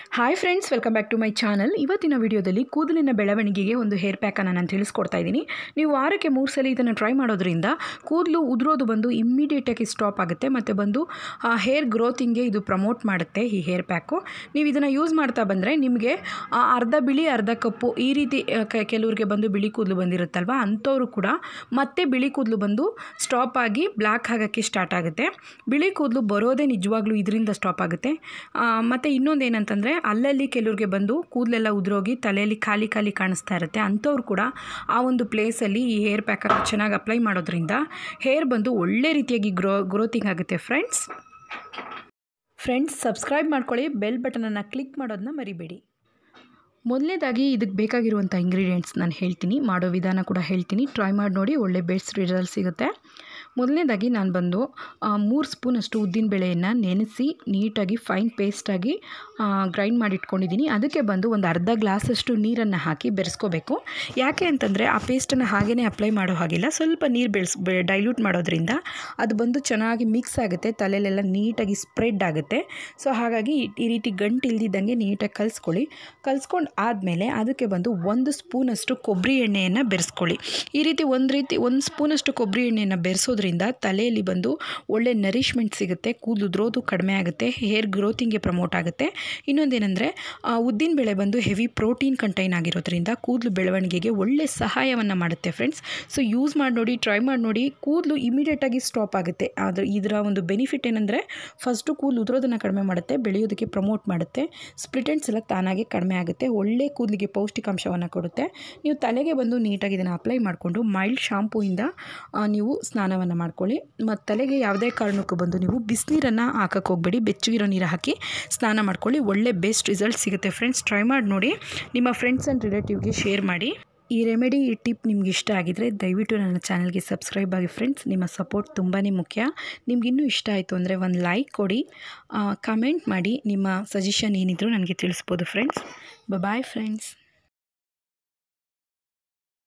hi friends welcome back to my channel ಇವತ್ತಿನ ವಿಡಿಯೋದಲ್ಲಿ ಕೂದಲಿನ ಬೆಳವಣಿಗೆಗೆ ಒಂದು ಹೇರ್ ಪ್ಯಾಕನ್ನು ನಾನು ತಿಳಿಸ್ಕೊಡ್ತಾ ಇದ್ದೀನಿ ನೀವು ವಾರಕ್ಕೆ ಮೂರು ಸಲ ಇದನ್ನು ಟ್ರೈ ಮಾಡೋದ್ರಿಂದ ಕೂದಲು ಉದುರೋದು ಬಂದು ಇಮ್ಮಿಡಿಯೇಟಾಗಿ ಸ್ಟಾಪ್ ಆಗುತ್ತೆ ಮತ್ತು ಬಂದು ಹೇರ್ ಗ್ರೋತಿಂಗ್ಗೆ ಇದು ಪ್ರಮೋಟ್ ಮಾಡುತ್ತೆ ಈ ಹೇರ್ ಪ್ಯಾಕು ನೀವು ಇದನ್ನು ಯೂಸ್ ಮಾಡ್ತಾ ಬಂದರೆ ನಿಮಗೆ ಆ, ಅರ್ಧ ಬಿಳಿ ಅರ್ಧ ಕಪ್ಪು ಈ ರೀತಿ ಆ, ಕೆ- ಕೆಲವ್ರಿಗೆ ಬಂದು ಬಿಳಿ ಕೂದಲು ಬಂದಿರುತ್ತಲ್ವ ಅಂಥವ್ರು ಕೂಡ ಮತ್ತೆ ಬಿಳಿ ಕೂದಲು ಬಂದು ಸ್ಟಾಪ್ ಆಗಿ ಬ್ಲ್ಯಾಕ್ ಆಗೋಕ್ಕೆ ಸ್ಟಾರ್ಟ್ ಆಗುತ್ತೆ ಬಿಳಿ ಕೂದಲು ಬರೋದೇ ನಿಜವಾಗ್ಲೂ ಇದರಿಂದ ಸ್ಟಾಪ್ ಆಗುತ್ತೆ ಮತ್ತು ಇನ್ನೊಂದು ಏನಂತಂದರೆ ಅಲ್ಲಲ್ಲಿ ಕೆಲವ್ರಿಗೆ ಬಂದು ಕೂದಲೆಲ್ಲ ಉದುರೋಗಿ ತಲೆಯಲ್ಲಿ ಖಾಲಿ ಖಾಲಿ ಕಾಣಿಸ್ತಾ ಇರುತ್ತೆ ಅಂಥವ್ರು ಕೂಡ ಆ ಒಂದು ಪ್ಲೇಸಲ್ಲಿ ಈ ಹೇರ್ ಪ್ಯಾಕ್ ಚೆನ್ನಾಗಿ ಅಪ್ಲೈ ಮಾಡೋದ್ರಿಂದ ಹೇರ್ ಬಂದು ಒಳ್ಳೆ ರೀತಿಯಾಗಿ ಗ್ರೋ ಗ್ರೋತಿಂಗ್ ಆಗುತ್ತೆ ಫ್ರೆಂಡ್ಸ್ ಫ್ರೆಂಡ್ಸ್ ಸಬ್ಸ್ಕ್ರೈಬ್ ಮಾಡ್ಕೊಳ್ಳಿ ಬೆಲ್ ಬಟನನ್ನು ಕ್ಲಿಕ್ ಮಾಡೋದನ್ನ ಮರಿಬೇಡಿ ಮೊದಲನೇದಾಗಿ ಇದಕ್ಕೆ ಬೇಕಾಗಿರುವಂಥ ಇಂಗ್ರೀಡಿಯೆಂಟ್ಸ್ ನಾನು ಹೇಳ್ತೀನಿ ಮಾಡೋ ವಿಧಾನ ಕೂಡ ಹೇಳ್ತೀನಿ ಟ್ರೈ ಮಾಡಿ ನೋಡಿ ಒಳ್ಳೆ ಬೆಸ್ಟ್ ರಿಸಲ್ಟ್ ಸಿಗುತ್ತೆ ಮೊದಲನೇದಾಗಿ ನಾನು ಬಂದು ಮೂರು ಸ್ಪೂನಷ್ಟು ಉದ್ದಿನಬೇಳೆಯನ್ನು ನೆನೆಸಿ ನೀಟಾಗಿ ಫೈನ್ ಪೇಸ್ಟಾಗಿ ಗ್ರೈಂಡ್ ಮಾಡಿ ಇಟ್ಕೊಂಡಿದ್ದೀನಿ ಅದಕ್ಕೆ ಬಂದು ಒಂದು ಅರ್ಧ ಗ್ಲಾಸಷ್ಟು ನೀರನ್ನು ಹಾಕಿ ಬೆರೆಸ್ಕೋಬೇಕು ಯಾಕೆ ಅಂತಂದರೆ ಆ ಪೇಸ್ಟನ್ನು ಹಾಗೇ ಅಪ್ಲೈ ಮಾಡೋ ಹಾಗಿಲ್ಲ ಸ್ವಲ್ಪ ನೀರು ಬೆಳೆಸ್ ಡೈಲ್ಯೂಟ್ ಮಾಡೋದ್ರಿಂದ ಅದು ಬಂದು ಚೆನ್ನಾಗಿ ಮಿಕ್ಸ್ ಆಗುತ್ತೆ ತಲೆಯಲ್ಲೆಲ್ಲ ನೀಟಾಗಿ ಸ್ಪ್ರೆಡ್ ಆಗುತ್ತೆ ಸೊ ಹಾಗಾಗಿ ಈ- ಈ ರೀತಿ ಗಂಟು ಇಲ್ದಿದ್ದಂಗೆ ನೀಟಾಗಿ ಕಲಿಸ್ಕೊಳ್ಳಿ ಕಲಿಸ್ಕೊಂಡು ಆದಮೇಲೆ ಅದಕ್ಕೆ ಬಂದು ಒಂದು ಸ್ಪೂನಷ್ಟು ಕೊಬ್ಬರಿ ಎಣ್ಣೆಯನ್ನು ಬೆರೆಸ್ಕೊಳ್ಳಿ ಈ ರೀತಿ ಒಂದು ರೀತಿ ಒಂದು ಸ್ಪೂನಷ್ಟು ಕೊಬ್ಬರಿ ಎಣ್ಣೆಯನ್ನು ಬೆರೆಸೋದ್ರಿಂದ ತಲೆಯಲ್ಲಿ ಬಂದು ಒಳ್ಳೆ ನರಿಶ್ಮೆಂಟ್ ಸಿಗುತ್ತೆ ಕೂದಲು ಉದ್ರೋದು ಕಡಿಮೆ ಆಗುತ್ತೆ ಹೇರ್ ಗ್ರೋತಿಂಗ್ಗೆ ಪ್ರಮೋಟ್ ಆಗುತ್ತೆ ಇನ್ನೊಂದೇನೆಂದರೆ ಉದ್ದಿನಬೇಳೆ ಬಂದು ಹೆವಿ ಪ್ರೋಟೀನ್ ಕಂಟೈನ್ ಆಗಿರೋದ್ರಿಂದ ಕೂದಲು ಬೆಳವಣಿಗೆಗೆ ಒಳ್ಳೆ ಸಹಾಯವನ್ನು ಮಾಡುತ್ತೆ ಫ್ರೆಂಡ್ಸ್ ಸೊ ಯೂಸ್ ಮಾಡಿ ನೋಡಿ ಟ್ರೈ ಮಾಡಿ ನೋಡಿ ಕೂದಲು ಇಮಿಡಿಯೇಟಾಗಿ ಸ್ಟಾಪ್ ಆಗುತ್ತೆ ಅದು ಇದರ ಒಂದು ಬೆನಿಫಿಟ್ ಏನಂದರೆ ಫಸ್ಟು ಕೂದಲು ಉದುರೋದನ್ನು ಕಡಿಮೆ ಮಾಡುತ್ತೆ ಬೆಳೆಯೋದಕ್ಕೆ ಪ್ರಮೋಟ್ ಮಾಡುತ್ತೆ ಸ್ಪ್ಲಿಟೆಂಟ್ಸ್ ಎಲ್ಲ ತಾನಾಗೆ ಕಡಿಮೆ ಆಗುತ್ತೆ ಒಳ್ಳೆ ಕೂದಲಿಗೆ ಪೌಷ್ಟಿಕಾಂಶವನ್ನು ಕೊಡುತ್ತೆ ನೀವು ತಲೆಗೆ ಬಂದು ನೀಟಾಗಿ ಇದನ್ನು ಅಪ್ಲೈ ಮಾಡಿಕೊಂಡು ಮೈಲ್ಡ್ ಶಾಂಪೂಯಿಂದ ಆ, ನೀವು ಸ್ನಾನವನ್ನು ಮಾಡ್ಕೊಳ್ಳಿ ಮತ್ತು ತಲೆಗೆ ಯಾವುದೇ ಕಾರಣಕ್ಕೂ ಬಂದು ನೀವು ಬಿಸಿನೀರನ್ನು ಹಾಕಕ್ಕೆ ಹೋಗಬೇಡಿ ಬೆಚ್ಚಗಿರೋ ನೀರು ಹಾಕಿ ಸ್ನಾನ ಮಾಡ್ಕೊಳ್ಳಿ ಒಳ್ಳೆ ಬೆಸ್ಟ್ ರಿಸಲ್ಟ್ ಸಿಗುತ್ತೆ ಫ್ರೆಂಡ್ಸ್ ಟ್ರೈ ಮಾಡಿ ನೋಡಿ ನಿಮ್ಮ ಫ್ರೆಂಡ್ಸ್ ಆ್ಯಂಡ್ ರಿಲೇಟಿವ್ಗೆ ಶೇರ್ ಮಾಡಿ ಈ ರೆಮಿಡಿ ಈ ಟಿಪ್ ನಿಮ್ಗೆ ಇಷ್ಟ ಆಗಿದರೆ ದಯವಿಟ್ಟು ನನ್ನ ಚಾನಲ್ಗೆ ಸಬ್ಸ್ಕ್ರೈಬ್ ಆಗಿ ಫ್ರೆಂಡ್ಸ್ ನಿಮ್ಮ ಸಪೋರ್ಟ್ ತುಂಬಾ ಮುಖ್ಯ ನಿಮ್ಗೆ ಇನ್ನೂ ಇಷ್ಟ ಆಯಿತು ಅಂದರೆ ಒಂದು ಲೈಕ್ ಕೊಡಿ ಕಮೆಂಟ್ ಮಾಡಿ ನಿಮ್ಮ ಸಜೆಷನ್ ಏನಿದ್ರು ನನಗೆ ತಿಳಿಸ್ಬೋದು ಫ್ರೆಂಡ್ಸ್ ಬಾಯ್ ಫ್ರೆಂಡ್ಸ್